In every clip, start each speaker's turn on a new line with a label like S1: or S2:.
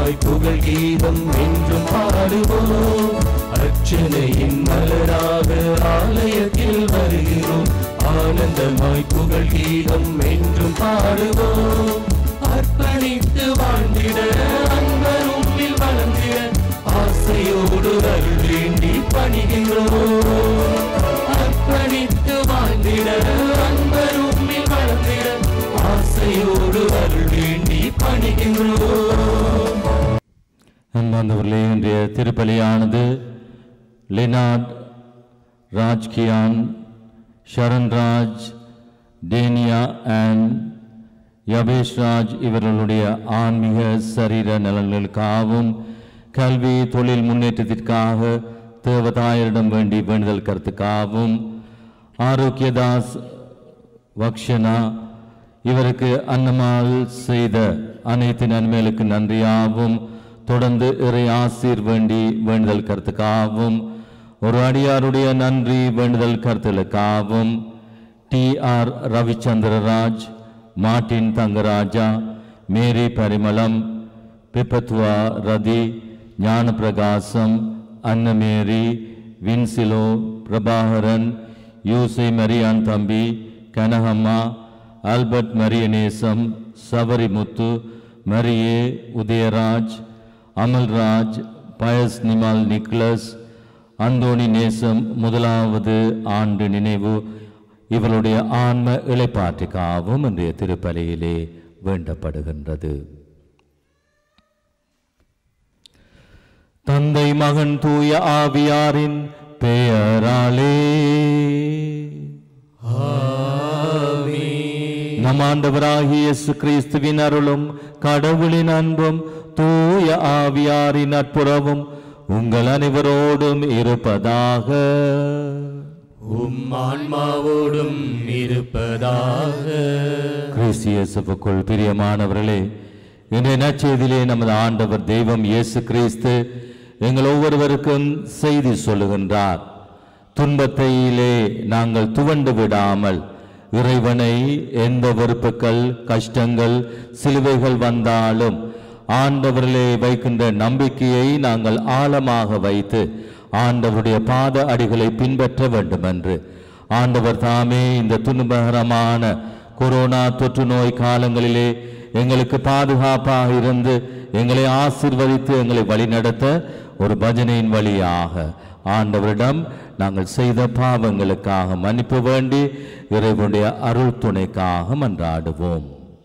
S1: ஆனந்தமாய் புகழ் கீதம் என்றும் பாடுவோம் அர்ச்சனையின் மலராக ஆலயத்தில் வருகிறோம் ஆனந்தமாய் புகழ் கீதம் என்றும் பாடுவோம் அர்ப்பணித்து வாழ்ந்திட அன்பர் உம்மில் வளர்ந்திட ஆசையோடு அருள் வேண்டி பணிகின்றோம் அர்ப்பணித்து வாழ்ந்திட அன்பர் உம்மில் வளர்ந்திட ஆசையோடு அருள் வேண்டி பணிகின்றோம்
S2: அன்பார்ந்தவர்களே இன்றைய திருப்பலியானது லினாட் ராஜ்கியான் ஷரண்ராஜ் டேனியா அண்ட் யபேஷ்ராஜ் இவர்களுடைய ஆன்மீக சரீர நலன்களுக்காகவும் கல்வி தொழில் முன்னேற்றத்திற்காக தேவதாயரிடம் வேண்டி வேண்டுதல் கருத்துக்காகவும் ஆரோக்கியதாஸ் வக்ஷனா இவருக்கு அன்னமால் செய்த அனைத்து நன்மைகளுக்கு நன்றியாகவும் தொடர்ந்து இறை ஆசீர் வேண்டி வேண்டுதல் கருத்துக்காகவும் ஒரு அடியாருடைய நன்றி வேண்டுதல் கருத்துகளுக்காகவும் T R Ravichandraraj Martin Thangaraja Mary Parimalam பிப்பத்வா ரதி ஞானப்பிரகாசம் அன்னமேரி வின்சிலோ பிரபாகரன் யூசை மரியான் தம்பி கனகம்மா ஆல்பர்ட் மரியநேசம் சபரிமுத்து மரியே உதயராஜ் அமல்ராஜ் பயஸ் நிமால் நிக்லஸ் அந்தோணி நேசம் முதலாவது ஆண்டு நினைவு இவருடைய ஆன்ம இளைப்பாற்றுக்காகவும் இன்றைய திருப்பலியிலே வேண்டப்படுகின்றது தந்தை மகன் தூய ஆவியாரின் பெயராலே நம் ஆண்டவராகிய இயேசு கிறிஸ்துவின் அருளும் கடவுளின் அன்பும் தூய ஆவியாரின் நட்புறவும் உங்கள் அனைவரோடும் இருப்பதாக
S1: உம் ஆன்மாவோடும் இருப்பதாக
S2: கிறிஸ்து இயேசுவுக்குள் பிரியமானவர்களே இன்றைய நற்செய்தியிலே நமது ஆண்டவர் தெய்வம் இயேசு கிறிஸ்து எங்கள் ஒவ்வொருவருக்கும் செய்தி சொல்லுகின்றார் துன்பத்தையிலே நாங்கள் துவண்டு விடாமல் இறைவனை எந்த வெறுப்புகள் கஷ்டங்கள் சிலுவைகள் வந்தாலும் ஆண்டவரிலே வைக்கின்ற நம்பிக்கையை நாங்கள் ஆழமாக வைத்து ஆண்டவருடைய பாத அடிகளை பின்பற்ற வேண்டும் என்று ஆண்டவர் தாமே இந்த துன்பகரமான கொரோனா தொற்று நோய் காலங்களிலே எங்களுக்கு பாதுகாப்பாக இருந்து எங்களை ஆசிர்வதித்து எங்களை வழிநடத்த ஒரு பஜனையின் வழியாக ஆண்டவரிடம் நாங்கள் செய்த பாவங்களுக்காக மன்னிப்பு வேண்டி இறைவனுடைய அருள் துணைக்காக மன்றாடுவோம்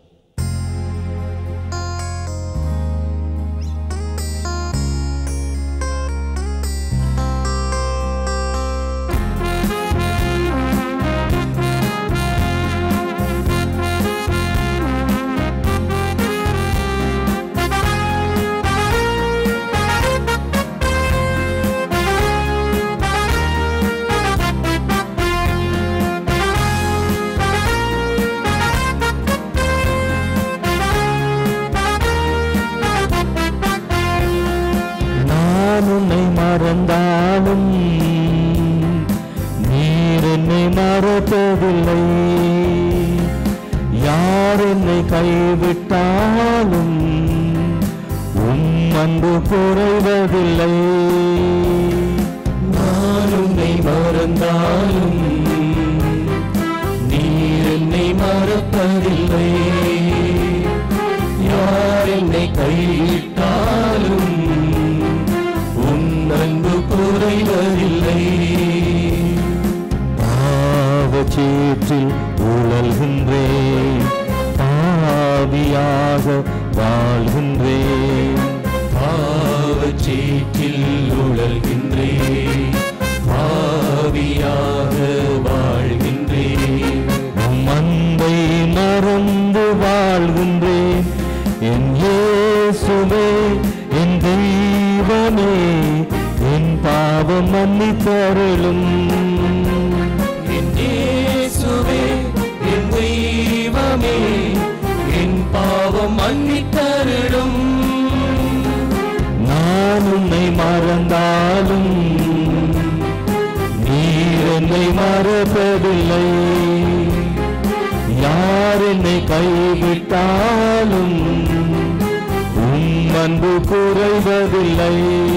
S2: நான் உன்னை மறந்தாலும் நீர் என்னை மறப்பதில்லை யார் என்னை கைவிட்டாலும் உம் அன்பு குறைவதில்லை
S1: நான் உன்னை மறந்தாலும் நீர் என்னை மறப்பதில்லை யார் என்னை கைவிட்டாலும் உன் அன்பு குறைவதில்லை
S2: பாவச்சேற்றில் உழல்கின்றேன் பாவியாக வாழ்கின்றேன்
S1: பாவச்சீற்றில் உழல்கின்றேன் பாவியாக வாழ்கின்றேன்
S2: உம் அன்பை மறந்து வாழ்கின்றேன் என் இயேசுவே என் தெய்வமே என் பாவம் மன்னித்தருளும்
S1: என் இயேசுவே என் தெய்வமே என் பாவம் மன்னித்தருளும்
S2: நான் உன்னை மறந்தாலும் நீர் என்னை மறப்பதில்லை யார் என்னை கைவிட்டாலும் உம் அன்பு குறைவதில்லை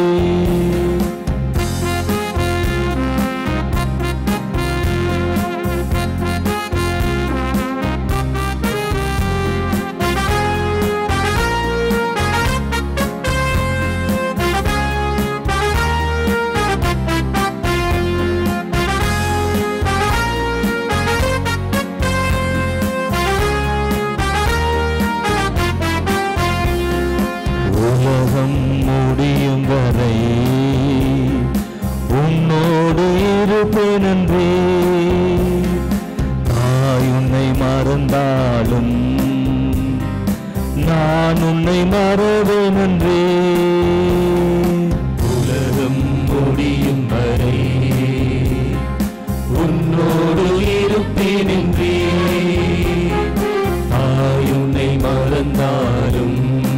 S2: உலகம் முடியும் வரை உன்னோடு இருப்பேன் என்றே தாய் உன்னை மறந்தாலும் நான் உன்னை மறவேன் என்றே
S1: உலகம் முடியும் வரை உன்னோடு இருப்பேன் என்றே தாய் உன்னை மறந்தாலும்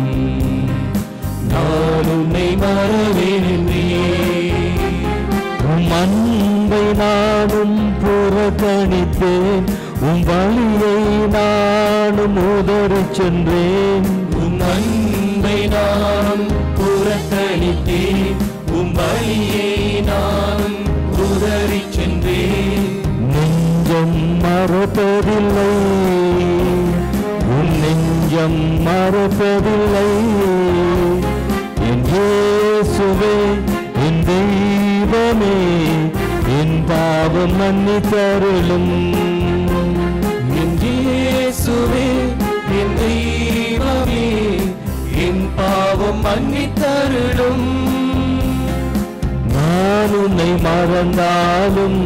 S1: நான் உன்னை மறவேன் என்றே
S2: உம் அன்பை நானும் புறக்கணித்தேன் உம் வழியை நானும் உதறிச் சென்றேன்
S1: உம் அன்பை நான் புறக்கணித்தேன் உம் வழியை நான் உதறிச் சென்றேன்
S2: நெஞ்சம் மறப்பதில்லை உன் நெஞ்சம் மறப்பதில்லை என் இயேசுவே என் தெய்வமே என் பாவம் மன்னித்தருளும்
S1: என் இயேசுவே என் தெய்வமே என் பாவம் மன்னித்தருளும்
S2: நான் உன்னை மறந்தாலும்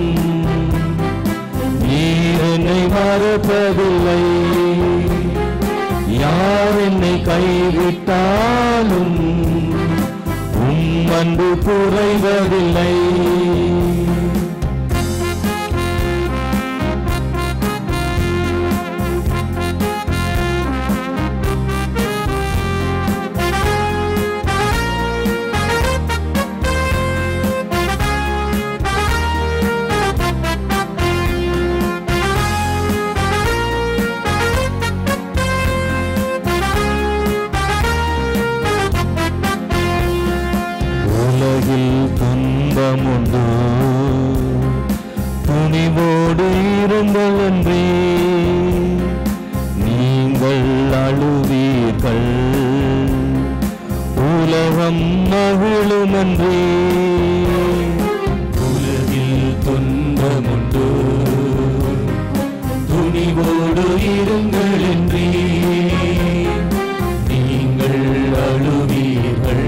S2: நீர் என்னை மறப்பதில்லை யார் என்னை கைவிட்டாலும் உம் அன்பு குறைவதில்லை உலகில் துன்பமுண்டு துணிவோடு இருங்கள் என்றே நீங்கள் அழுவீர்கள் உலகம் மகிழும் என்றே
S1: உலகில் துன்பமுண்டு துணிவோடு இருங்கள் என்றே நீங்கள் அழுவீர்கள்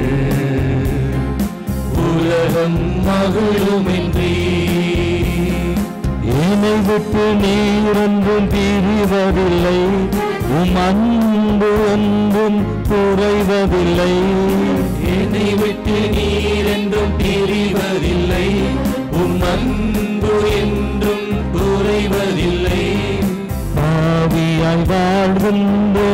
S1: உலகம் மகிழும் என்றே
S2: என்னை விட்டு நீர் என்றும் பிரிவதில்லை உம் அன்பு என்றும் குறைவதில்லை
S1: என்னை விட்டு நீர் என்றும் பிரிவதில்லை உம் அன்பு என்றும் குறைவதில்லை
S2: பாவியாய் வாழ்கின்றே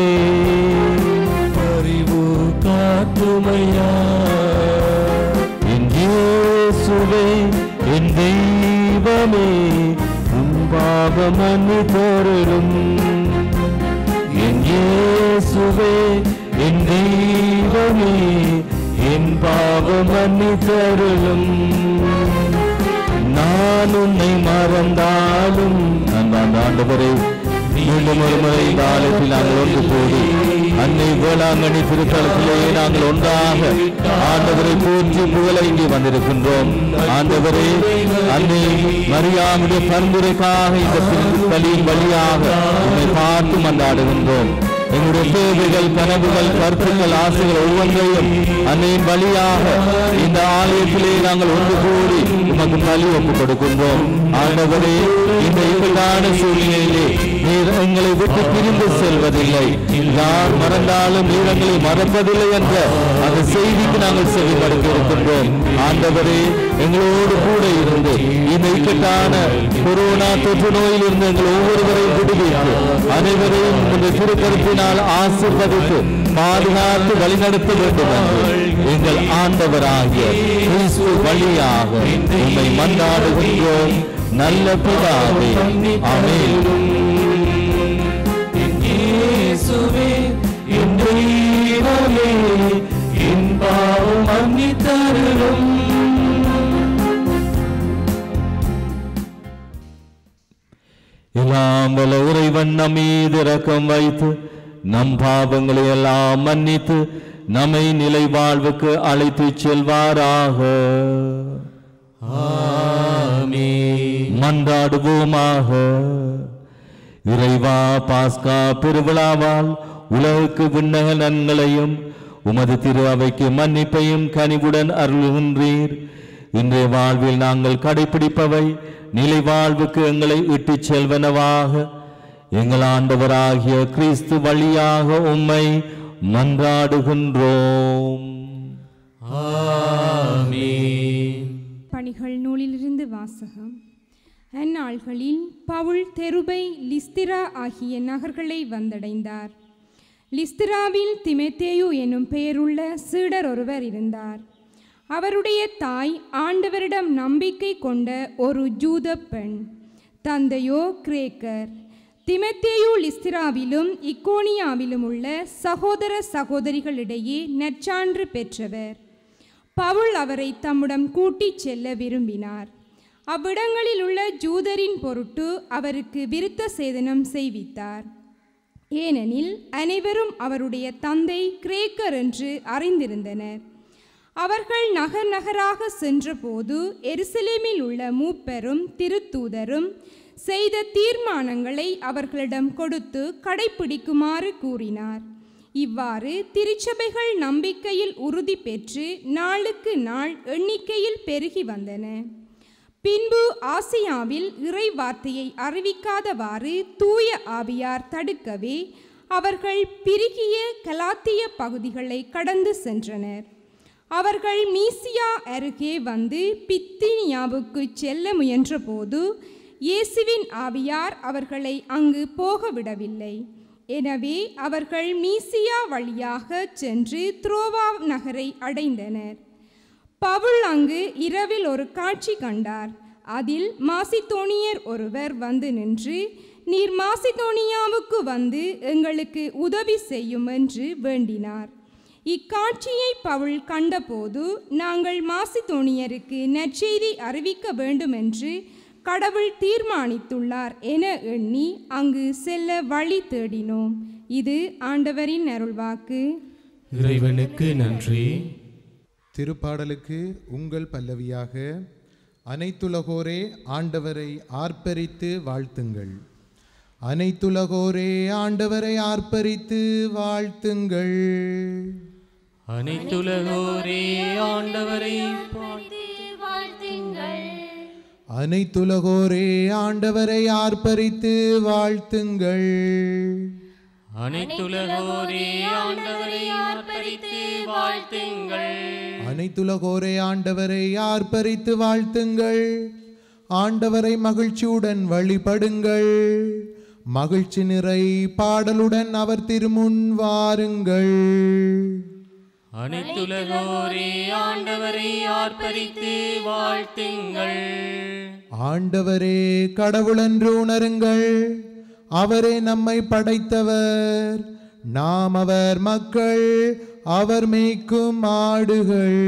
S1: அறிவு காத்துமையா
S2: என் இயேசுவே என் தெய்வமே உன் பாவம் மன்னித்தருளும் என் இயேசுவே என் தெய்வமே என் பாவம் மன்னித்தருளும் நான் உன்னை மறந்தாலும் அன்பார்ந்த ஆண்டவரே மீண்டும் ஒரு முறை இந்த ஆலயத்தில் நாங்கள் ஒன்று கூடி அன்னை வேளாங்கண்ணி திருத்தலத்திலே நாங்கள் ஒன்றாக ஆண்டவரை போற்றி புகழ இங்கே வந்திருக்கின்றோம் ஆண்டவரே அன்னை மரியாமுடைய பரிந்துரைக்காக இந்த திருத்தலின் வழியாக உன்னை பார்த்து மன்றாடுகின்றோம் எங்களுடைய தேவைகள் கனவுகள் கருத்துக்கள் ஆசைகள் ஒவ்வொன்றையும் அன்னையின் வழியாக இந்த ஆலயத்திலே நாங்கள் ஒன்று கூடி உமக்கு பலி ஒப்புக் கொடுக்கின்றோம் ஆண்டவரே இந்த இக்கட்டான சூழ்நிலையிலே நீர் எங்களை விட்டு பிரிந்து செல்வதில்லை யார் மறந்தாலும் நீர் எங்களை மறப்பதில்லை என்ற அந்த செய்திக்கு நாங்கள் செவிமடுக்க இருக்கின்றோம் ஆண்டவரே எங்களோடு கூட இருந்து இந்த இக்கட்டான கொரோனா தொற்று நோயில் இருந்து எங்கள் ஒவ்வொருவரையும் விடுவித்து அனைவரையும் இந்த திருக்கருத்தினால் ஆசிர்வதித்து பாதுகாத்து வழிநடத்த வேண்டும் என்று எங்கள் ஆண்டவராகிய கிறிஸ்து வழியாக உம்மை மன்றாடுகின்றோம் நல்ல பிதாவே ஆமென்
S1: என் இயேசுவே என் தெய்வமே
S2: நம் மீது இரக்கம் வைத்து நம் பாவங்களை எல்லாம் மன்னித்து நம்மை நிலை வாழ்வுக்கு அழைத்துச் செல்வாராக மன்றாடுவோமாக இறைவா பாஸ்கா பெருவிழாவால் உலகுக்கு விண்ணக நன்களையும் உமது திரு அவைக்கு மன்னிப்பையும் கனிவுடன் அருளுகின்றீர் இன்றைய வாழ்வில் நாங்கள் கடைபிடிப்பவை நிலை வாழ்வுக்கு எங்களை இட்டுச் செல்வனவாக எங்கள் ஆண்டவராகிய கிறிஸ்து வழியாக உம்மை மன்றாடுகின்றோம்
S3: பணிகள் நூலிலிருந்து வாசகம் அந்நாள்களில் பவுல் தெருபை லிஸ்திரா ஆகிய நகர்களை வந்தடைந்தார் லிஸ்திராவில் திமெத்தேயு என்னும் பெயருள்ள சீடர் ஒருவர் இருந்தார் அவருடைய தாய் ஆண்டவரிடம் நம்பிக்கை கொண்ட ஒரு ஜூத பெண் தந்தையோ கிரேக்கர் திமெத்தேயு லிஸ்திராவிலும் இக்கோனியாவிலும் உள்ள சகோதர சகோதரிகளிடையே நற்சான்று பெற்றவர் பவுல் அவரை தம்முடன் கூட்டிச் செல்ல விரும்பினார் அவ்விடங்களில் உள்ள ஜூதரின் பொருட்டு அவருக்கு விருத்த சேதனம் செய்வித்தார் ஏனெனில் அனைவரும் அவருடைய தந்தை கிரேக்கர் என்று அறிந்திருந்தனர் அவர்கள் நகர் நகராக சென்றபோது எருசலேமில் உள்ள மூப்பரும் திருத்தூதரும் செய்த தீர்மானங்களை அவர்களிடம் கொடுத்து கடைப்பிடிக்குமாறு கூறினார் இவ்வாறு திருச்சபைகள் நம்பிக்கையில் உறுதி பெற்று நாளுக்கு நாள் எண்ணிக்கையில் பெருகி வந்தன பின்பு ஆசியாவில் இறை வார்த்தையை அறிவிக்காதவாறு தூய ஆவியார் தடுக்கவே அவர்கள் பிரிகிய கலாத்திய பகுதிகளை கடந்து சென்றனர் அவர்கள் மீசியா அருகே வந்து பித்தினியாவுக்கு செல்ல முயன்றபோது இயேசுவின் ஆவியார் அவர்களை அங்கு போக விடவில்லை எனவே அவர்கள் மீசியா வழியாக சென்று துரோவா நகரை அடைந்தனர் பவுல் அங்கு இரவில் ஒரு காட்சி கண்டார் அதில் மாசித்தோனியர் ஒருவர் வந்து நின்று நீர் மாசிதோனியாவுக்கு வந்து எங்களுக்கு உதவி செய்யும் என்று வேண்டினார் இக்காட்சியை பவுல் கண்டபோது நாங்கள் மாசிதோனியருக்கு நற்செய்தி அறிவிக்க வேண்டுமென்று கடவுள் தீர்மானித்துள்ளார் என எண்ணி அங்கு செல்ல வழி தேடினோம் இது ஆண்டவரின் அருள்வாக்கு
S1: இறைவனுக்கு நன்றி
S4: திருப்பாடலுக்கு உங்கள் பல்லவியாக அனைத்துலகோரே ஆண்டவரை ஆர்ப்பரித்து வாழ்த்துங்கள் அனைத்துலகோரே ஆண்டவரை ஆர்ப்பரித்து வாழ்த்துங்கள்
S1: அனைத்துலகோரே ஆண்டவரை
S4: அனைத்துலகோரே ஆண்டவரை ஆர்ப்பரித்து வாழ்த்துங்கள்
S1: அனைத்துலகோரே ஆண்டவரை ஆர்ப்பரித்து வாழ்த்துங்கள்
S4: அனைத்துலகோரே ஆண்டவரை ஆர்ப்பரித்து வாழ்த்துங்கள் ஆண்டவரை மகிழ்ச்சியுடன் வழிபடுங்கள் மகிழ்ச்சி நிறை பாடலுடன் அவர் திருமுன் வாருங்கள்
S1: அனைத்துலகோரே ஆண்டவரை ஆர்ப்பரித்து வாழ்த்துங்கள்
S4: ஆண்டவரே கடவுளென்று உணருங்கள் அவரே நம்மை படைத்தவர் நாம் அவர் மக்கள் அவர் மேய்க்கும் ஆடுகள்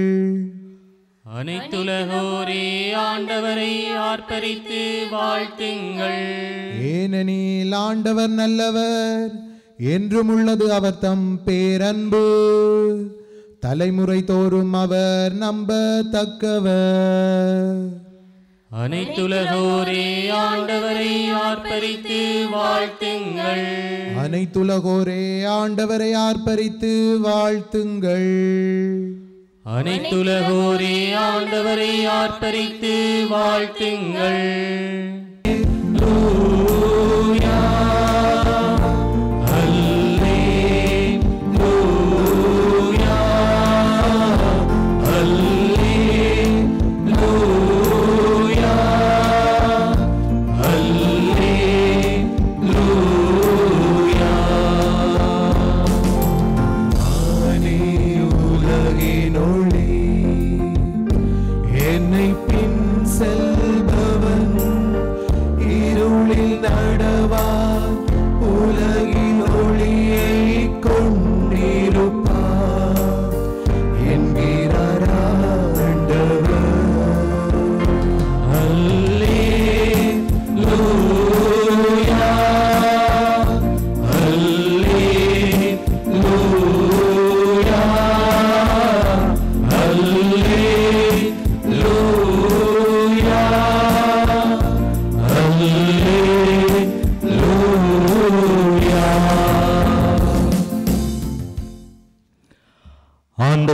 S1: அனைத்துலகோரே ஆண்டவரை ஆர்ப்பரித்து வாழ்த்துங்கள்
S4: ஏனெனில் ஆண்டவர் நல்லவர் என்றும் உள்ளது அவர் தம் பேரன்பு தலைமுறை தோறும் அவர் நம்பத்தக்கவர்
S1: அனைத்துலகோரே ஆண்டவரை ஆர்ப்பரித்து வாழ்த்துங்கள்
S4: அனைத்துலகோரே ஆண்டவரை ஆர்ப்பரித்து வாழ்த்துங்கள்
S1: அனைத்துலகோரே ஆண்டவரை ஆர்ப்பரித்து வாழ்த்துங்கள்
S5: உலகினொளி என்னை பின் செல்பவன் இருளில் நடவா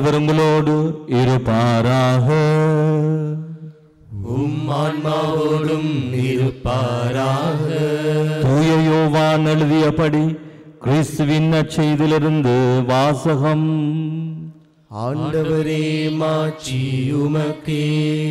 S2: ஆண்டவர் உங்களோடு இருப்பாராக
S1: உம் ஆன்மாவோடும் இருப்பாராக
S2: தூய யோவான் எழுதியபடி கிறிஸ்துவின் நற்செய்திலிருந்து வாசகம்
S1: ஆண்டவரே மாட்சி உமக்கே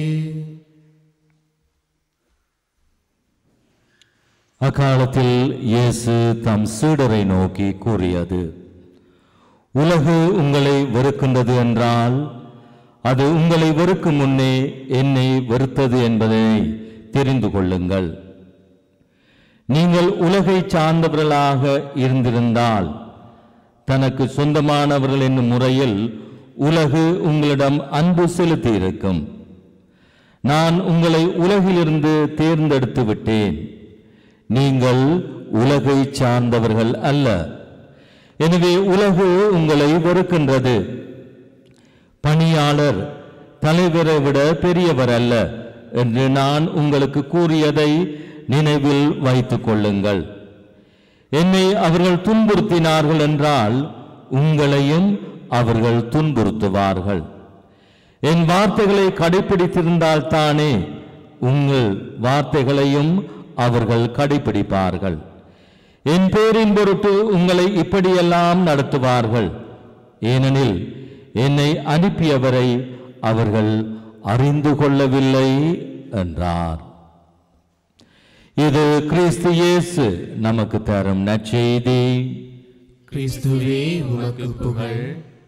S2: அக்காலத்தில் இயேசு தம் சீடரை நோக்கி கூறியது உலகு உங்களை வெறுக்கின்றது என்றால் அது உங்களை வெறுக்கும் முன்னே என்னை வெறுத்தது என்பதை தெரிந்து கொள்ளுங்கள் நீங்கள் உலகை சார்ந்தவர்களாக இருந்திருந்தால் தனக்கு சொந்தமானவர்கள் என்னும் முறையில் உலகு உங்களிடம் அன்பு செலுத்தி இருக்கும் நான் உங்களை உலகிலிருந்து தேர்ந்தெடுத்து விட்டேன் நீங்கள் உலகை சார்ந்தவர்கள் அல்ல எனவே உலகு உங்களை வெறுக்கின்றது பணியாளர் தலைவரை விட பெரியவர் அல்ல என்று நான் உங்களுக்கு கூறியதை நினைவில் வைத்துக் கொள்ளுங்கள் என்னை அவர்கள் துன்புறுத்தினார்கள் என்றால் உங்களையும் அவர்கள் துன்புறுத்துவார்கள் என் வார்த்தைகளை கடைபிடித்திருந்தால் தானே உங்கள் வார்த்தைகளையும் அவர்கள் கடைபிடிப்பார்கள் என் பேரின் பொருட்டு உங்களை இப்படியெல்லாம் நடத்துவார்கள் ஏனெனில் என்னை அனுப்பியவரை அவர்கள் அறிந்து கொள்ளவில்லை என்றார் இது கிறிஸ்து இயேசு நமக்கு தரும் நற்செய்தி
S1: கிறிஸ்துவே உமக்கு புகழ்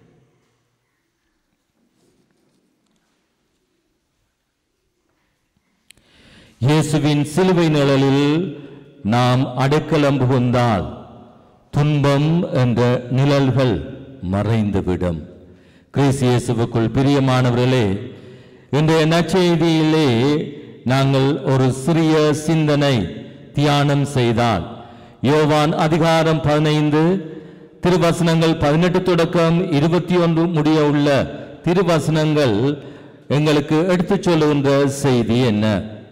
S2: இயேசுவின் சிலுவை நிழலில் நாம் அடைக்கலம் புகுந்தால் துன்பம் என்ற நிழல்கள் மறைந்துவிடும் கிறிஸ்து இயேசுவுக்குள் பிரியமானவர்களே இன்றைய நற்செய்தியிலே நாங்கள் ஒரு சிறிய சிந்தனை தியானம் செய்தால் யோவான் அதிகாரம் பதினைந்து திருவசனங்கள் பதினெட்டு தொடக்கம் இருபத்தி ஒன்று முடிய உள்ள திருவசனங்கள் எங்களுக்கு எடுத்துச் சொல்லுகின்ற செய்தி என்ன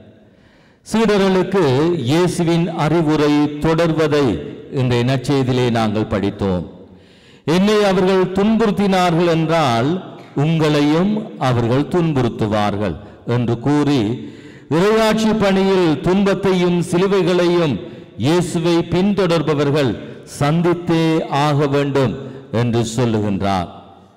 S2: சீடர்களுக்கு இயேசுவின் அறிவுரை தொடர்வதை இன்றைய நற்செய்தியிலே நாங்கள் படித்தோம் என்னை அவர்கள் துன்புறுத்தினார்கள் என்றால் உங்களையும் அவர்கள் துன்புறுத்துவார்கள் என்று கூறி இறையாட்சி பணியில் துன்பத்தையும் சிலுவைகளையும் இயேசுவை பின்தொடர்பவர்கள் சந்தித்தே ஆக வேண்டும் என்று சொல்லுகின்றார்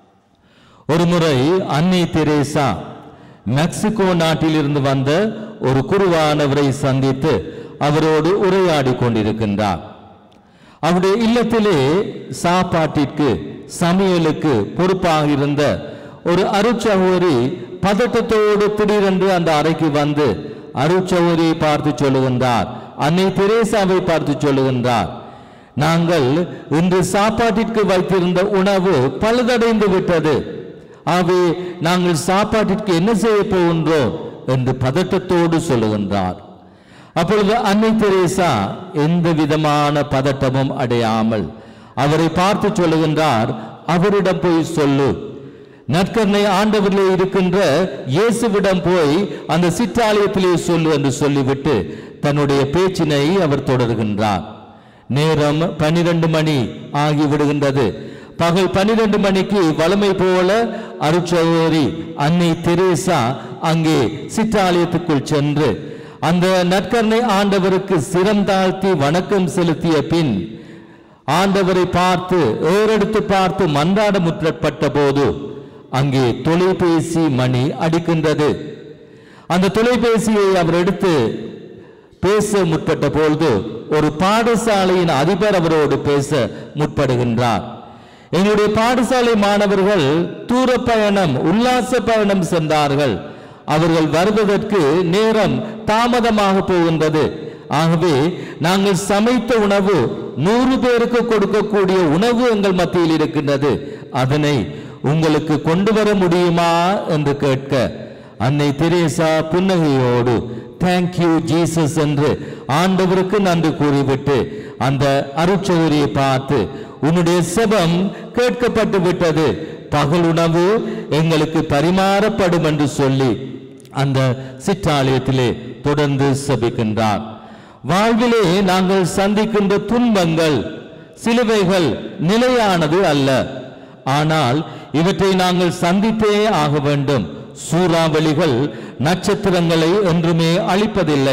S2: ஒருமுறை அன்னை தெரேசா மெக்சிகோ நாட்டிலிருந்து வந்த ஒரு குருவானவரை சந்தித்து அவரோடு உரையாடி கொண்டிருக்கின்றார் அவருடைய இல்லத்திலே சாப்பாட்டிற்கு சமையலுக்கு பொறுப்பாக இருந்த ஒரு அருட்சகோரி பதட்டத்தோடு திடீரென்று அந்த அறைக்கு வந்து அருட்சகோரியை பார்த்து சொல்லுகின்றார் அன்னை தெரேசாவை பார்த்து சொல்லுகின்றார் நாங்கள் இன்று சாப்பாட்டிற்கு வைத்திருந்த உணவு பழுதடைந்து விட்டது ஆகவே நாங்கள் சாப்பாட்டிற்கு என்ன செய்ய போகின்றோம் என்று பதட்டத்தோடு சொல்லுகின்றார் அப்பொழுது அன்னை தெரேசா எந்த விதமான பதட்டமும் அடையாமல் அவரை பார்த்து சொல்லுகின்றார் அவரிடம் போய் சொல்லு நற்கர்ணை ஆண்டவரிலே இருக்கின்ற இயேசுவிடம் போய் அந்த சிற்றாலயத்திலே சொல்லு என்று சொல்லிவிட்டு தன்னுடைய பேச்சினை அவர் தொடர்கின்றார் நேரம் பனிரெண்டு மணி ஆகிவிடுகின்றது பகல் பனிரெண்டு மணிக்கு வளமை போல அருட்சகோரி அன்னை தெரேசா அங்கே சிற்றாலயத்துக்குள் சென்று அந்த நற்கர்ணை ஆண்டவருக்கு சிரம் தாழ்த்தி வணக்கம் செலுத்திய பின் ஆண்டவரை பார்த்து ஏறெடுத்து பார்த்து மன்றாட முற்றப்பட்ட போது அங்கே தொலைபேசி மணி அடிக்கின்றது அந்த தொலைபேசியை அவர் எடுத்து பேச முற்பட்ட பொழுது ஒரு பாடசாலையின் அதிபர் அவரோடு பேச முற்படுகின்றார் எங்களுடைய பாடசாலை மாணவர்கள் தூர பயணம் உல்லாச பயணம் சென்றார்கள் அவர்கள் வருவதற்கு நேரம் தாமதமாக போகின்றது ஆகவே நாங்கள் சமைத்த உணவு நூறு பேருக்கு கொடுக்கக்கூடிய உணவு எங்கள் மத்தியில் இருக்கின்றது அதனை உங்களுக்கு கொண்டு வர முடியுமா என்று கேட்க அன்னை தெரேசா புன்னகையோடு தேங்க்யூ ஜீசஸ் என்று ஆண்டவருக்கு நன்றி கூறிவிட்டு அந்த அருட்சௌரியை பார்த்து உன்னுடைய செபம் கேட்கப்பட்டு விட்டது பகல் உணவு எங்களுக்கு பரிமாறப்படும் என்று சொல்லி அந்த சிற்றாலயத்திலே தொடர்ந்து செபிக்கின்றார் வாழ்விலே நாங்கள் சந்திக்கின்ற துன்பங்கள் சிலுவைகள் நிலையானது அல்ல ஆனால் இவற்றை நாங்கள் சந்தித்தே ஆக வேண்டும் சூறாவளிகள் நட்சத்திரங்களை என்றுமே அழிப்பதில்லை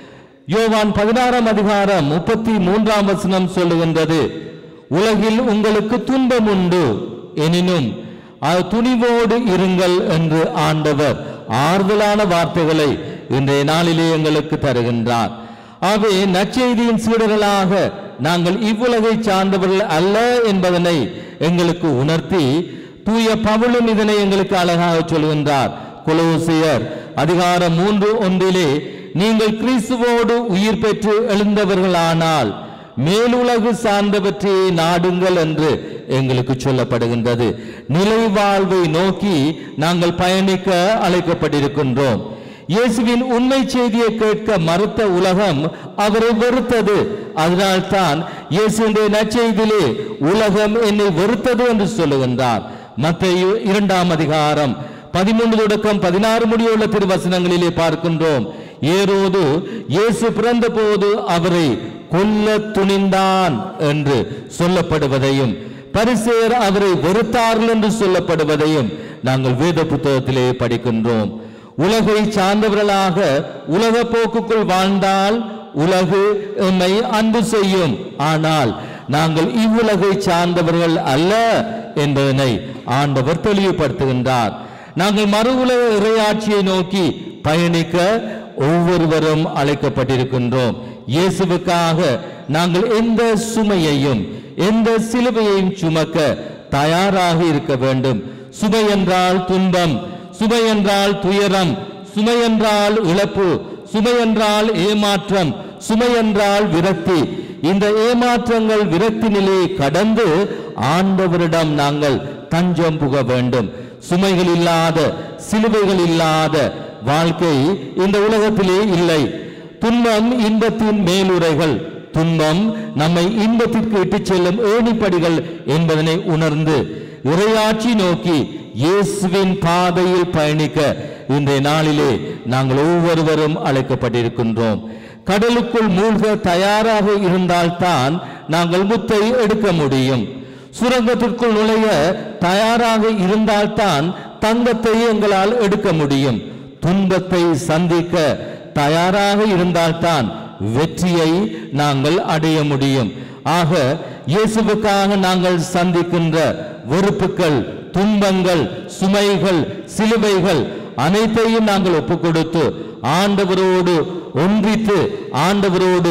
S2: யோவான் பதினாறாம் அதிகாரம் முப்பத்தி மூன்றாம் வசனம் சொல்லுகின்றது உலகில் உங்களுக்கு துன்பம் உண்டு எனினும் அது துணிவோடு இருங்கள் என்று ஆண்டவர் ஆறுதலான வார்த்தைகளை இன்றைய நாளிலே எங்களுக்கு தருகின்றார் ஆகவே நற்செய்தியின் சீடர்களாக நாங்கள் இவ்வுலகை சார்ந்தவர்கள் அல்ல என்பதனை எங்களுக்கு உணர்த்தி தூய பவுலும் இதனை எங்களுக்கு அழகாக சொல்கின்றார் கொலோசியர் அதிகாரம் மூன்று ஒன்றிலே நீங்கள் கிறிஸ்துவோடு உயிர் பெற்று எழுந்தவர்களானால் மேலுலகு சார்ந்தவற்றையே நாடுங்கள் என்று எங்களுக்கு சொல்லப்படுகின்றது நிலை வாழ்வை நோக்கி நாங்கள் பயணிக்க அழைக்கப்பட்டிருக்கின்றோம் இயேசுவின் உண்மை செய்தியை கேட்க மறுத்த உலகம் அவரை வெறுத்தது அதனால்தான் இயேசுடைய நற்செய்தியிலே உலகம் என்னை வெறுத்தது என்று சொல்லுகின்றார் மத்தேயு இரண்டாம் அதிகாரம் பதிமூன்று தொடக்கம் பதினாறு முடியுள்ள திருவசனங்களிலே பார்க்கின்றோம் ஏரோது இயேசு பிறந்த போது அவரை கொல்ல துணிந்தான் என்று சொல்லப்படுவதையும் பரிசேர் அவரை வெறுத்தார்கள் என்று சொல்லப்படுவதையும் நாங்கள் வேத புத்தகத்திலே படிக்கின்றோம் உலகை சார்ந்தவர்களாக உலக போக்குக்குள் வாழ்ந்தால் உலகு எம்மை அன்பு செய்யும் ஆனால் நாங்கள் இவ்வுலகை சார்ந்தவர்கள் அல்ல என்பதனை ஆண்டவர் தெளிவுபடுத்துகின்றார் நாங்கள் மறு உலக இறையாட்சியை நோக்கி பயணிக்க ஒவ்வொருவரும் அழைக்கப்பட்டிருக்கின்றோம் இயேசுவுக்காக நாங்கள் எந்த சுமையையும் எந்த சிலுவையையும் சுமக்க தயாராக இருக்க வேண்டும் சுமை என்றால் துன்பம் சுமை என்றால் துயரம் சுமை என்றால் இழப்பு சுமை என்றால் ஏமாற்றம் சுமை என்றால் விரக்தி இந்த ஏமாற்றங்கள் விரக்தி நிலையை கடந்து ஆண்டவரிடம் நாங்கள் தஞ்சம் புக வேண்டும் சுமைகள் இல்லாத சிலுவைகள் இல்லாத வாழ்க்கை இந்த உலகத்திலே இல்லை துன்பம் இன்பத்தின் மேலுரைகள் துன்பம் நம்மை இன்பத்திற்கு இட்டுச் செல்லும் ஏணிப்படிகள் என்பதனை உணர்ந்து இறையாட்சி நோக்கி இயேசுவின் பாதையில் பயணிக்க இன்றைய நாளிலே நாங்கள் ஒவ்வொருவரும் அழைக்கப்பட்டிருக்கின்றோம் கடலுக்குள் மூழ்க தயாராக இருந்தால்தான் நாங்கள் முத்தை எடுக்க முடியும் சுரங்கத்திற்குள் நுழைய தயாராக இருந்தால்தான் தங்கத்தை எங்களால் எடுக்க முடியும் துன்பத்தை சந்திக்க தயாராக இருந்தால்தான் வெற்றியை நாங்கள் அடைய முடியும் ஆக இயேசுவுக்காக நாங்கள் சந்திக்கின்ற வெறுப்புகள் துன்பங்கள் சுமைகள் சிலுவைகள் அனைத்தையும் நாங்கள் ஒப்புக் கொடுத்து ஆண்டவரோடு ஒன்றித்து ஆண்டவரோடு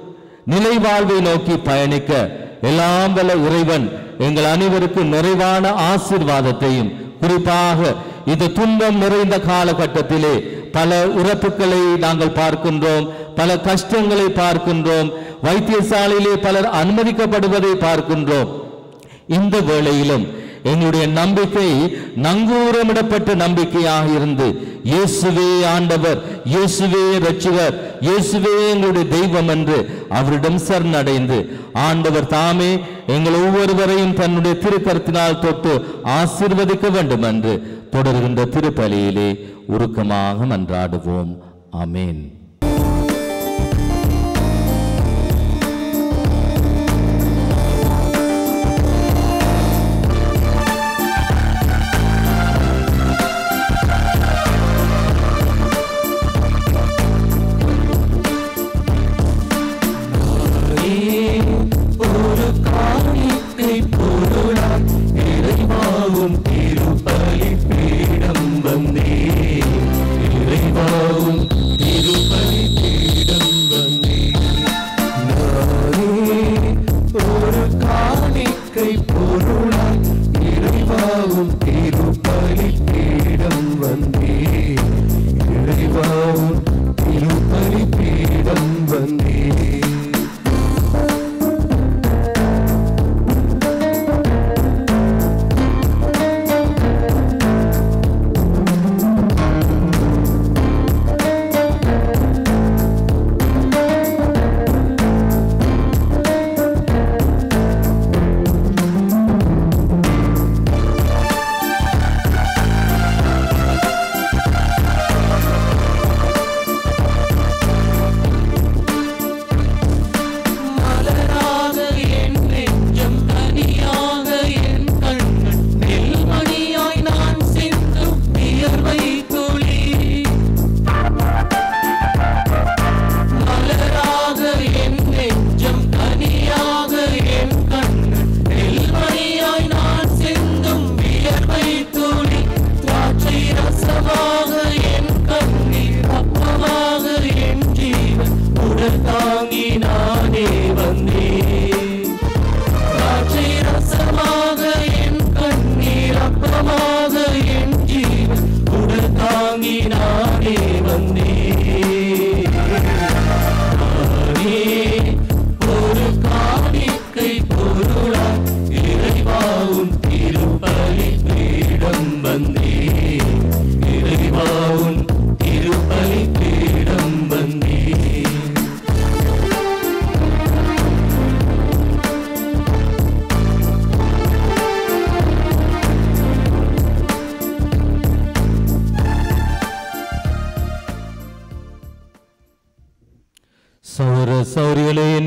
S2: நிலை வாழ்வை நோக்கி பயணிக்க எல்லாம் வல்ல இறைவன் எங்கள் அனைவருக்கும் நிறைவான ஆசீர்வாதத்தையும் குறிப்பாக இந்த துன்பம் நிறைந்த காலகட்டத்திலே பல இறப்புகளை நாங்கள் பார்க்கின்றோம் பல கஷ்டங்களை பார்க்கின்றோம் வைத்தியசாலையிலே பலர் அனுமதிக்கப்படுவதை பார்க்கின்றோம் இந்த வேளையிலும் எங்களுடைய நம்பிக்கை நங்கூரமிடப்பட்ட நம்பிக்கையாக இருந்து இயேசுவே ஆண்டவர் இயேசுவே ரட்சிகர் இயேசுவே எங்களுடைய தெய்வம் என்று அவரிடம் சரணடைந்து ஆண்டவர் தாமே எங்கள் ஒவ்வொருவரையும் தன்னுடைய திருக்கரத்தினால் தொட்டு ஆசீர்வதிக்க வேண்டும் என்று தொடர்கின்ற திருப்பலியிலே உருக்கமாக மன்றாடுவோம் ஆமென்
S1: ஒரு காணிக்கை பொருளாய் இறைவாவும் திருப்பலி பீடம் வந்தே இறைவாவும் திருப்பலி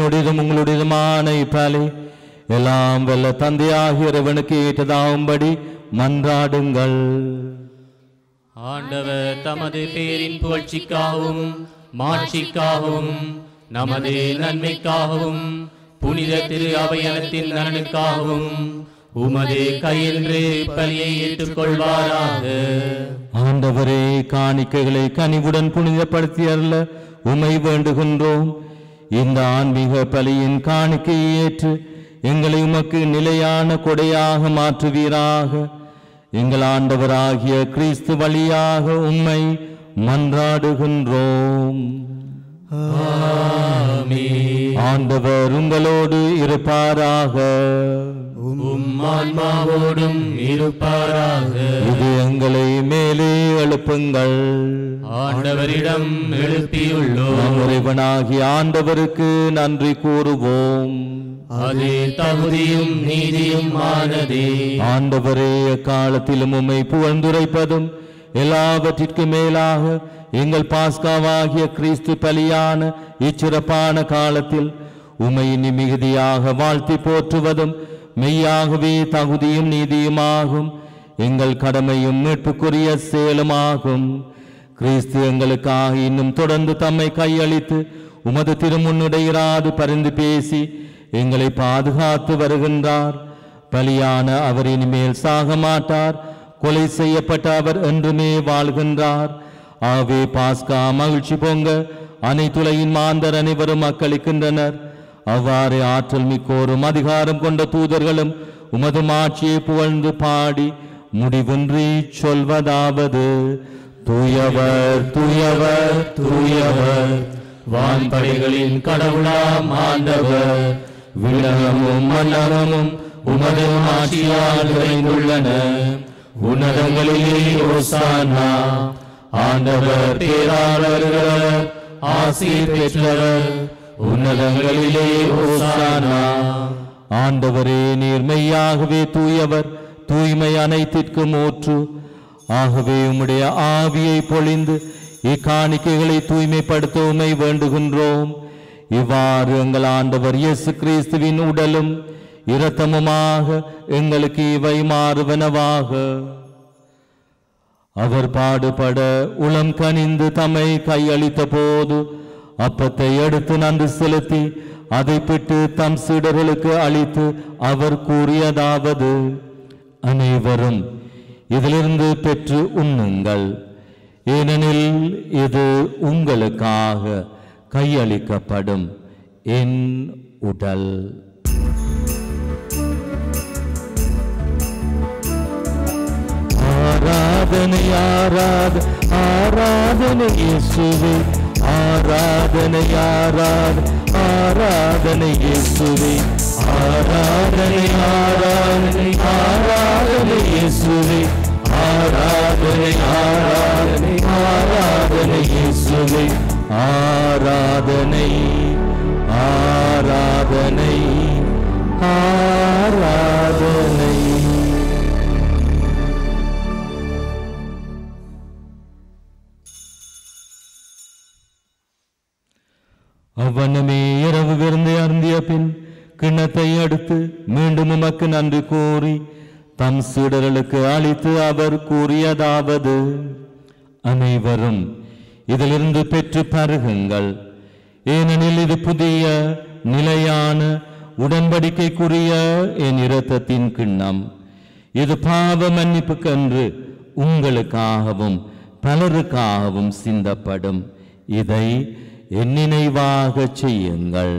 S2: என்னுடையதும் உங்களுடையதுமான இப்பலி எல்லாம் வல்ல தந்தையாகிய இறைவனுக்கு ஏற்றதாகும்படி மன்றாடுங்கள்
S1: ஆண்டவர் தமது பேரின் புகழ்ச்சிக்காகவும் மாட்சிக்காகவும் நமது நன்மைக்காகவும் புனித திரு அவையனத்தின் நலனுக்காகவும் உமது கையென்று பலியை ஏற்றுக்கொள்வாராக
S2: ஆண்டவரே காணிக்கைகளை கனிவுடன் புனிதப்படுத்தி அருள உமை வேண்டுகின்றோம் இந்த ஆன்மீக பலியின் காணிக்கையை ஏற்று எங்களை உமக்கு நிலையான கொடையாக மாற்றுவீராக எங்கள் ஆண்டவராகிய கிறிஸ்து வழியாக உம்மை மன்றாடுகின்றோம் ஆண்டவர் உங்களோடு இருப்பாராக
S1: உம் ஆன்மாவோடும் இருப்பாராக
S2: இது எங்களை மேலே எழுப்புங்கள்
S1: ஆண்டவரிடம் எழுப்பியுள்ளோம்
S2: நம் இறைவனாகிய ஆண்டவருக்கு நன்றி கூறுவோம்
S1: அது தகுதியும் நீதியும் ஆனதே
S2: ஆண்டவரே எக்காலத்திலும் உம்மை புகழ்ந்துரைப்பதும் எல்லாவற்றிற்கும் மேலாக எங்கள் பாஸ்காவாகிய கிறிஸ்து பலியான இச்சிறப்பான காலத்தில் உம்மை இனி மிகுதியாக வாழ்த்தி போற்றுவதும் மெய்யாகவே தகுதியும் நீதியுமாகும் எங்கள் கடமையும் மீட்புக்குரிய செயலுமாகும் கிறிஸ்து எங்களுக்காக இன்னும் தொடர்ந்து தம்மை கையளித்து உமது திருமுன்னுடையிராது பரிந்து பேசி எங்களை பாதுகாத்து வருகின்றார் பலியான அவர் இனிமேல் சாக மாட்டார் கொலை செய்யப்பட்ட அவர் என்றுமே வாழ்கின்றார் ஆவே பாஸ்கா மகிழ்ச்சி பொங்க அனைத்துலகின் மாந்தர் அனைவரும் அக்களிக்கின்றனர் அவ்வாறே ஆற்றல் மிக்கோரும் அதிகாரம் கொண்ட தூதர்களும் உமது மாட்சியை புகழ்ந்து பாடி முடிவின்றி சொல்வதாவது தூயவர் தூயவர் தூயவர்
S1: வான்படைகளின் கடவுளாம் ஆண்டவர்
S2: விண்ணகமும் மன்னகமும் உமது ஆட்சியால் நிறைந்துள்ளன
S1: உன்னதங்களிலே ஓசானா ஆண்டவர் பேராளர்கள் ஆசீர் பெற்றவர் உன்னதங்களிலே ஓசானா
S2: ஆண்டவரே நீர் மெய்யாகவே தூயவர் தூய்மை அனைத்திற்கும் ஊற்று ஆகவே உம்முடைய ஆவியை பொழிந்து இக்காணிக்கைகளை தூய்மைப்படுத்த உமை வேண்டுகின்றோம் இவ்வாறு எங்கள் ஆண்டவர் இயேசு கிறிஸ்துவின் உடலும் இரத்தமுமாக எங்களுக்கு இவை மாறுவனவாக அவர் பாடுபட உளம் கனிந்து தம்மை கையளித்த போது அப்பத்தை எடுத்து நன்றி செலுத்தி அதை பிட்டு தம் சீடர்களுக்கு அளித்து அவர் கூறியதாவது அனைவரும் இதிலிருந்து பெற்று உண்ணுங்கள் ஏனெனில் இது உங்களுக்காக கையளிக்கப்படும் என் உடல் ஆராதனை ஆராத ஆராதனை இயேசுவே ஆராதனை ஆராத ஆராதனை இயேசுவே ஆராதனை ஆராதனை ஆராதனை இயேசுவே ஆராதனை ஆராதனை ஆராதனை இயேசுவே ஆராதனை ஆராதனை ஆராதனை அவ்வண்ணமே இரவு விருந்தை அருந்திய பின் கிண்ணத்தை அடுத்து மீண்டும் உமக்கு நன்றி கூறி தம் சீடர்களுக்கு அளித்து அவர் கூறியதாவது அனைவரும் இதிலிருந்து பெற்று பருகுங்கள் ஏனெனில் இது புதிய நிலையான உடன்படிக்கைக்குரிய என் இரத்தத்தின் கிண்ணம் இது பாவ மன்னிப்புக்கன்று உங்களுக்காகவும் பலருக்காகவும் சிந்தப்படும் இதை என் நினைவாகச் செய்யுங்கள்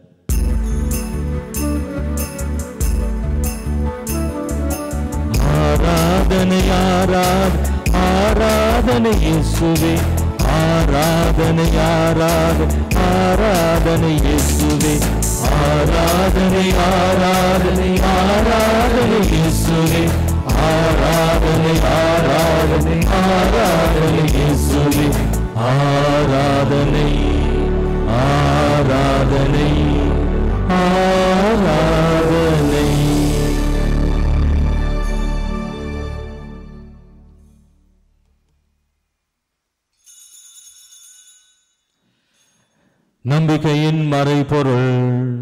S2: ஆராதனை ஆராத ஆராதனை இயேசுவே ஆராதனை ஆராத ஆராதனை இயேசுவே ஆராதனை ஆராதனை ஆராதனை இயேசுவே ஆராதனை ஆராதனை ஆராதனை இயேசுவே ஆராதனை ஆராதனை ஆராதனை நம்பிக்கையின் மறைபொருள்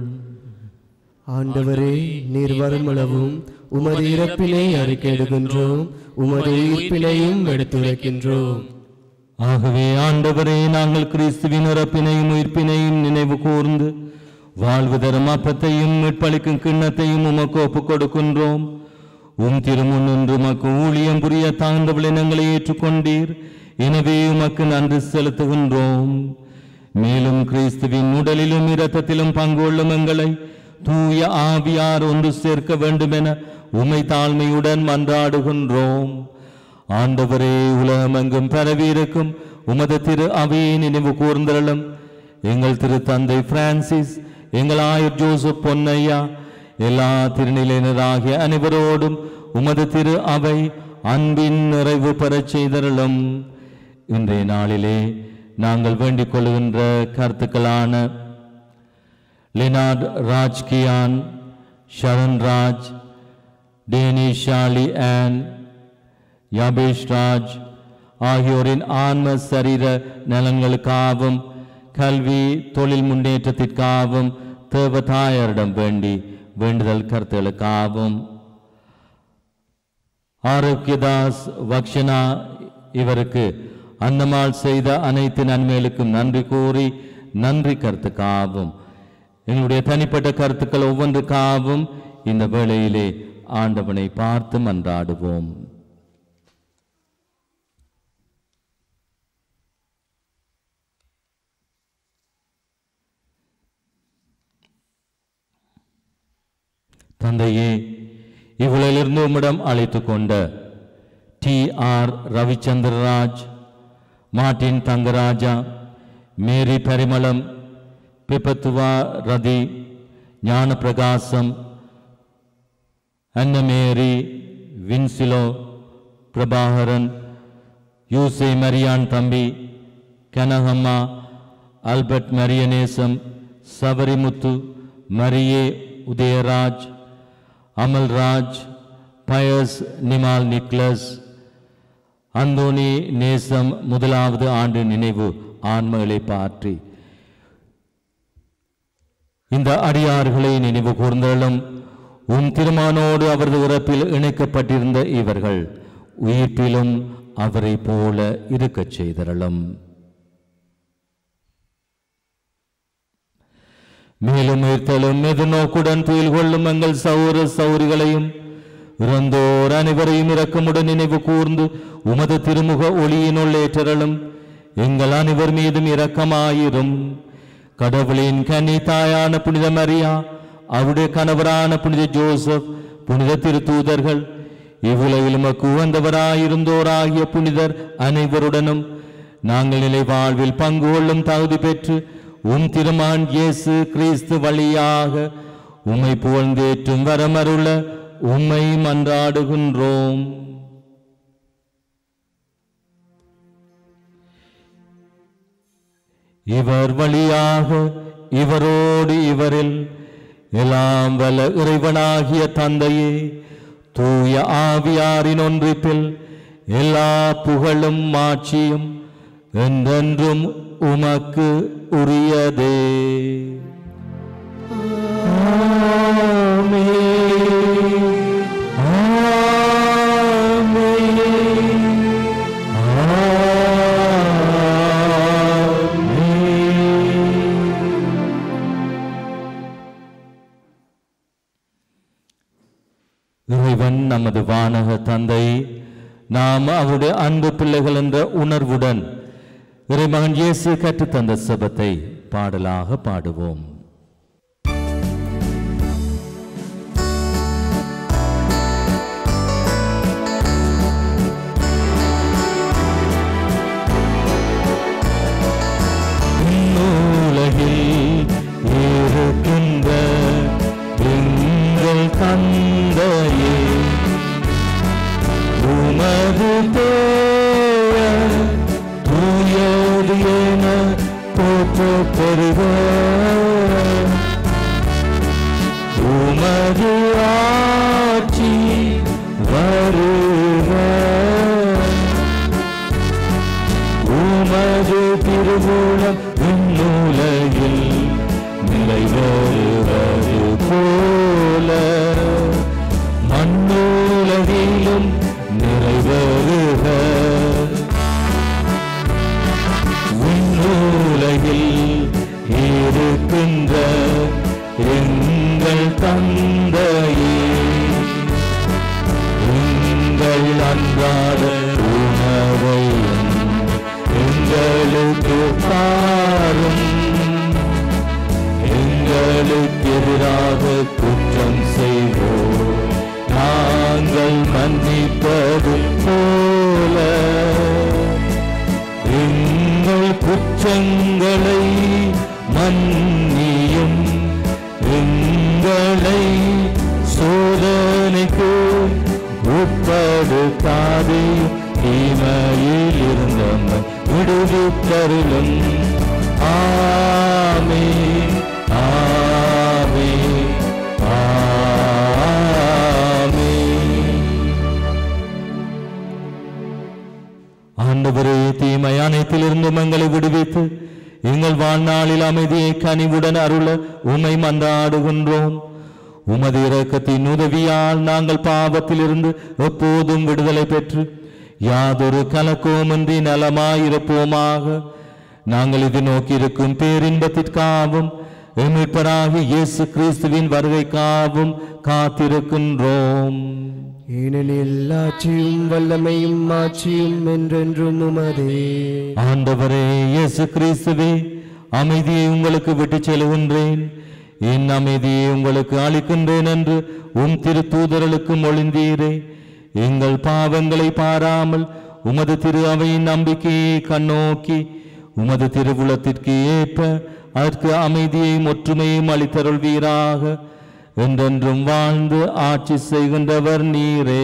S5: ஆண்டவரே நீர் வருமளவும் உமது இறப்பினை அறிக்கையிடுகின்றோம் உமது உயிர்ப்பினையும் எடுத்துரைக்கின்றோம்
S2: ஆகவே ஆண்டவரே நாங்கள் கிறிஸ்துவின் இறப்பினையும் உயிர்ப்பினையும் நினைவு கூர்ந்து வாழ்வு தரும் அப்பத்தையும் மீட்பளிக்கும் கிண்ணத்தையும் உமக்கு ஒப்புக் கொடுக்கின்றோம் உம் திருமுன் நின்று உமக்கு ஊழியம் புரிய தாழ்ந்த விளினங்களை ஏற்றுக்கொண்டீர் எனவே உமக்கு நன்றி செலுத்துகின்றோம் மேலும் கிறிஸ்துவின் உடலிலும் இரத்தத்திலும் பங்கு கொள்ளும் எங்களை தூய ஆவியார் ஒன்று சேர்க்க வேண்டுமென உமை தாழ்மையுடன் மன்றாடுகின்றோம் ஆண்டவரே உலகமெங்கும் பரவியிருக்கும் உமது திரு அவையை நினைவு கூர்ந்தருளும் எங்கள் திரு தந்தை பிரான்சிஸ் எங்கள் ஆயர் ஜோசப் பொன்னையா எல்லா திருநிலையினராகிய அனைவரோடும் உமது திரு அவை அன்பின் நிறைவு பெறச் செய்தருளும் இன்றைய நாளிலே நாங்கள் வேண்டிக் கொள்கின்ற கருத்துக்களான லினார்ட் ராஜ்கியான் ஷரண் ராஜ் டேனிஷ் ஷாலி ஆன் யாபேஷ் ராஜ் ஆகியோரின் ஆன்ம சரீர நலன்களுக்காகவும் கல்வி தொழில் முன்னேற்றத்திற்காகவும் தேவதாயரிடம் வேண்டி வேண்டுதல் கருத்துகளுக்காகவும் ஆரோக்கியதாஸ் வக்ஷனா இவருக்கு அன்னமால் செய்த அனைத்து நன்மைகளுக்கும் நன்றி கூறி நன்றி கருத்துக்காகவும் எங்களுடைய தனிப்பட்ட கருத்துக்கள் ஒவ்வொன்றுக்காகவும் இந்த வேளையிலே ஆண்டவனை பார்த்து மன்றாடுவோம் தந்தையே இவ்வுலகிலிருந்து உம்மிடம் அழைத்து கொண்ட T R Ravichandraraj Martin Thangaraja Mary Parimalam பிபத்துவா ரதி ஞானப்பிரகாசம் அன்னமேரி வின்சிலோ பிரபாகரன் யூசே மரியான் தம்பி கனகம்மா ஆல்பர்ட் மரியநேசம் சபரிமுத்து மரியே Udayaraj Amalraj Pius Nimal Nicholas Anthony Nesam முதலாவது ஆண்டு நினைவு ஆன்மகளை பாற்றி இந்த அடியார்களை நினைவு கூர்ந்தாலும் உன் திருமானோடு அவரது உறப்பில் இணைக்கப்பட்டிருந்த இவர்கள் உயிர்ப்பிலும் அவரை போல இருக்கச் செய்தரலும் மேலும் உயிர்த்தலும் எதிர்நோக்குடன் துயில் கொள்ளும் எங்கள் சௌர சௌரிகளையும் இறந்தோர் அனைவரையும் இரக்கமுடன் நினைவு கூர்ந்து உமது திருமுக ஒளியினுள் ஏற்றரலும் எங்கள் அனைவர் மீதும் இரக்கமாயிரும் கடவுளின் கன்னி தாயான புனித மரியா அவருடைய கணவரான புனித ஜோசப் புனித திருத்தூதர்கள் இவ்வுலகில் உமக்கு உகந்தவராயிருந்தோராகிய புனிதர் அனைவருடனும் நாங்கள் நிலை வாழ்வில் பங்கு கொள்ளும் தகுதி பெற்று உம் திருமான் இயேசு கிறிஸ்து வழியாக உம்மை புகழ்ந்தேற்றும் வரமருள உம்மை மன்றாடுகின்றோம் இவர் வழியாக இவரோடு இவரில் எல்லாம் வல்ல இறைவனாகிய தந்தையே தூய ஆவியாரின் ஒன்றிப்பில் எல்லா புகழும் மாட்சியும் என்றென்றும் உமக்கு உரியதே இறைவன் நமது வானக தந்தை நாம் அவருடைய அன்பு பிள்ளைகள் என்ற உணர்வுடன் இறைமகன் இயேசு கற்றுத்தந்த செபத்தை பாடலாக பாடுவோம் உலகில் இருக்கின்ற எங்கள் தந்தையே உமது பெயர் தூயது என போற்றப் பெறுக உமது ஆட்சி வருக உமது திருவுளம் விண்ணுலகில் அன்றாட உணவை எங்களுக்கு தாரும் எங்களுக்கு எதிராக குற்றம் செய்வோம் நாங்கள் மன்னிப்பது போல எங்கள் குற்றங்களை மன்னியும் எங்களை சோதனைக்கு உட்படுத்தாதே தீமையில் இருந்தம்மை விடுவித்தருளும் ஆமே ஆமே ஆமே ஆண்டவரே தீமை அனைத்திலிருந்தும் எங்களை விடுவித்து எங்கள் வாழ்நாளில் அமைதியை கனிவுடன் அருள உமை மன்றாடுகின்றோம் உமது இரக்கத்தின் உதவியால் நாங்கள் பாவத்திலிருந்து எப்போதும் விடுதலை பெற்று யாதொரு கலக்கோமின்றி நலமாயிருப்போமாக நாங்கள் இது நோக்கியிருக்கும் பேரின்பத்திற்காகவும் எமிழ்ப்பராகி இயேசு கிறிஸ்துவின் வருகைக்காகவும் காத்திருக்கின்றோம்
S5: ஏனெனில் ஆட்சியும் வல்லமையும் ஆட்சியும் என்றென்றும் உமதே
S2: ஆண்டவரே இயேசு கிறிஸ்துவே அமைதியை உங்களுக்கு விட்டுச் செல்கின்றேன் என் அமைதியை உங்களுக்கு அளிக்கின்றேன் என்று உம் திருத்தூதர்களுக்கு மொழிந்தீரே எங்கள் பாவங்களை பாராமல் உமது திரு அவையின் நம்பிக்கையை கண்ணோக்கி உமது திருவுளத்திற்கு ஏற்ப அதற்கு அமைதியையும் ஒற்றுமையும் அளித்தருள்வீராக என்றென்றும் வாழ்ந்து ஆட்சி செய்கின்றவர் நீரே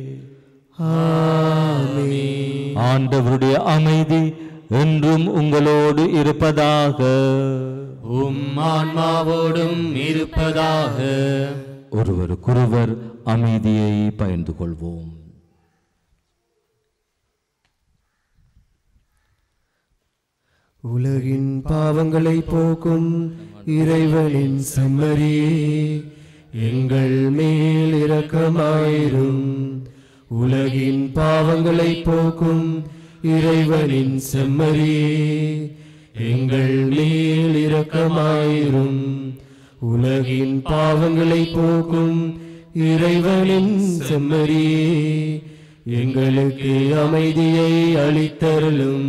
S2: ஆண்டவருடைய அமைதி என்றும் உங்களோடு இருப்பதாக
S1: உம் ஆன்மாவோடும் இருப்பதாக
S2: ஒருவருக்கொருவர் அமைதியை பகிர்ந்து கொள்வோம்
S5: உலகின் பாவங்களை போக்கும் இறைவனின் செம்மறியே எங்கள் மேல் இரக்கமாயிரும் உலகின் பாவங்களை போக்கும் இறைவனின் செம்மறியே எங்கள் மேல் இரக்கமாயிரும் உலகின் பாவங்களை போக்கும் இறைவனின் செம்மறியே எங்களுக்கு அமைதியை அளித்தருளும்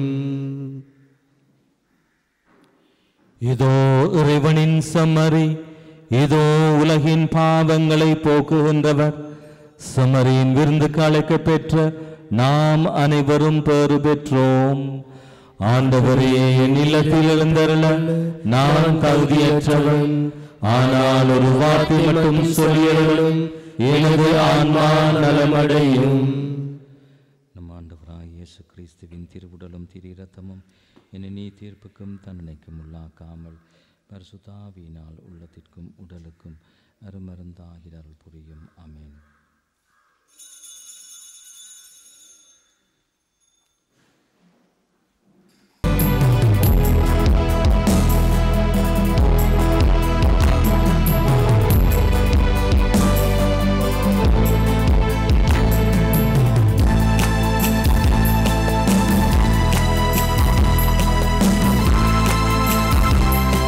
S2: இதோ இறைவனின் சம்மரி இதோ உலகின் பாவங்களை போக்குகின்றவர் சமரியின் விருந்துக்கு அழைக்கப் பெற்ற நாம் அனைவரும் பேறு பெற்றோம் ஆண்டவரே என் இல்லத்தில் எழுந்தருள நான் தகுதியற்றவன் ஆனால் ஒரு வார்த்தை மட்டும் சொல்லியருளும் எனது ஆன்மா நலமடையும்
S1: நம் ஆண்டவராய் இயேசு கிறிஸ்துவின் திருவுடலும் திரு இரத்தமும் என்னை நீ தீர்ப்புக்கும் தண்டனைக்கும் உள்ளாக்காமல் பரிசுத்தாவியினால் உள்ளத்திற்கும் உடலுக்கும் அருமருந்தாகிற அருள் புரியும் அமேன்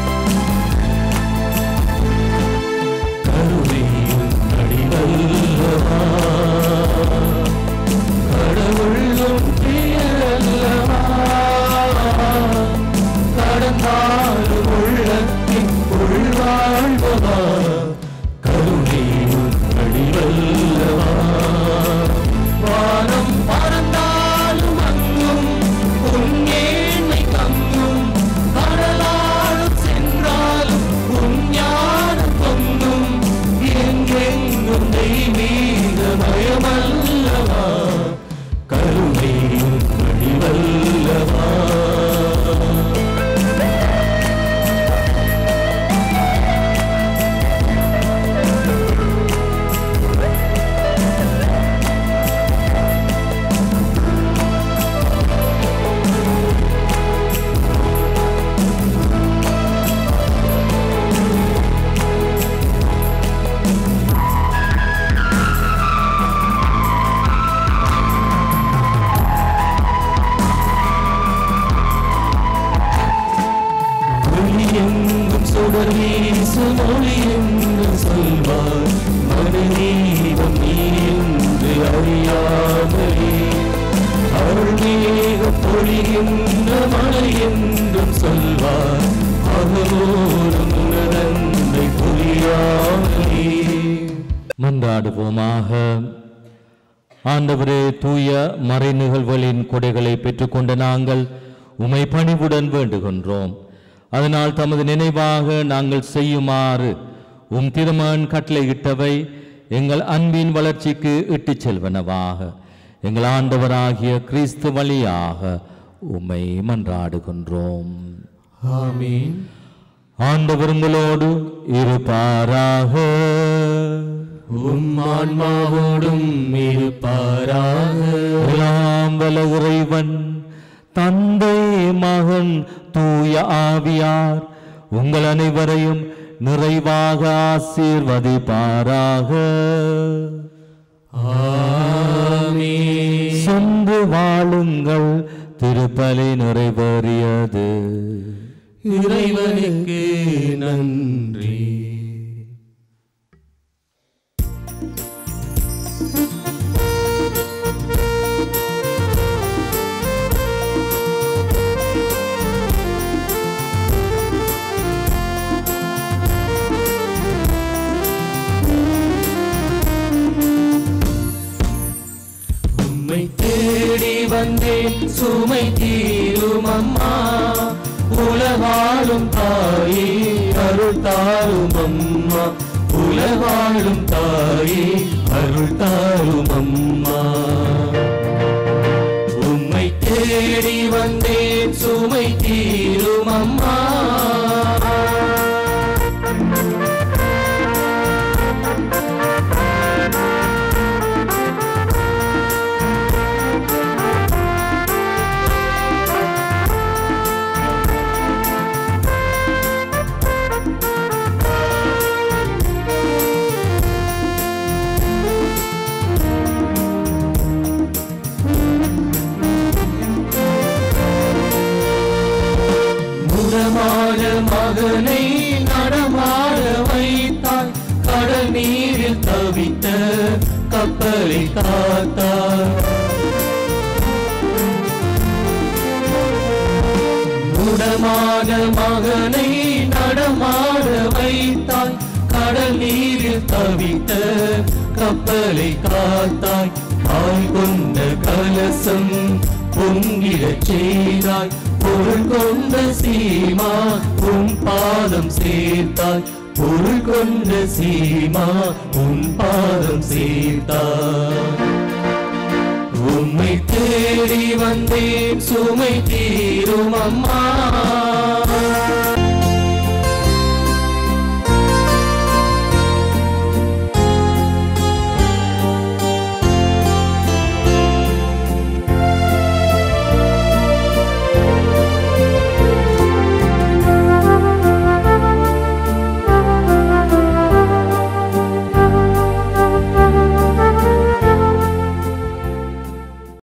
S2: கருணையின் வடிவல்ல
S5: சொல்வார் அகமோடும் உனதன்மை புரியாமலே
S2: மன்றாடுவோமாக ஆண்டவரே தூய மறை நிகழ்வுகளின் கொடைகளை பெற்றுக்கொண்ட நாங்கள் உமை பணிவுடன் வேண்டுகின்றோம் அதனால் தமது நினைவாக நாங்கள் செய்யுமாறு உம் திருமகன் கட்டளையிட்டவை எங்கள் அன்பின் வளர்ச்சிக்கு இட்டுச் செல்வனவாக எங்கள் ஆண்டவராகிய கிறிஸ்து வழியாக உம்மை மன்றாடுகின்றோம்
S5: ஆமீன்
S2: ஆண்டவர் உங்களோடு இருப்பாராக
S5: உம் ஆன்மாவோடும் இருப்பாராக
S2: எல்லாம் வல்ல இறைவன் தந்தை மகன் தூய ஆவியார் உங்கள் அனைவரையும் நிறைவாக ஆசீர்வதிப்பாராக
S5: ஆமீன்
S2: சென்று வாழுங்கள் திருப்பலி நிறைவேறியது
S5: இறைவனுக்கு நன்றி உம்மை தேடி வந்தேன் சுமை தீரும் அம்மா உலவாழும் தாயே அருள் தாரும் அம்மா உலவாழும் தாயே அருள் தாரும் அம்மா உம்மை தேடி வந்தேன் சுமை தீரும் அம்மா முடமான மகனை நடமாட வைத்தாய் கடல் நீரில் தவித்த கப்பலை காத்தாய் முடமான மகனை நடமாட வைத்தாய் கடல் நீரில் தவித்த கப்பலை காத்தாய் ஆய் கொண்ட கலசம் பொங்கிடச் செய்தாய் பொருள் கொண்ட சீமா உன் பாதம் சேர்த்தாய் பொருள் கொண்ட சீமா உன் பாதம் சேர்த்தாய் உம்மை தேடி வந்தேன் சுமை தீரும் அம்மா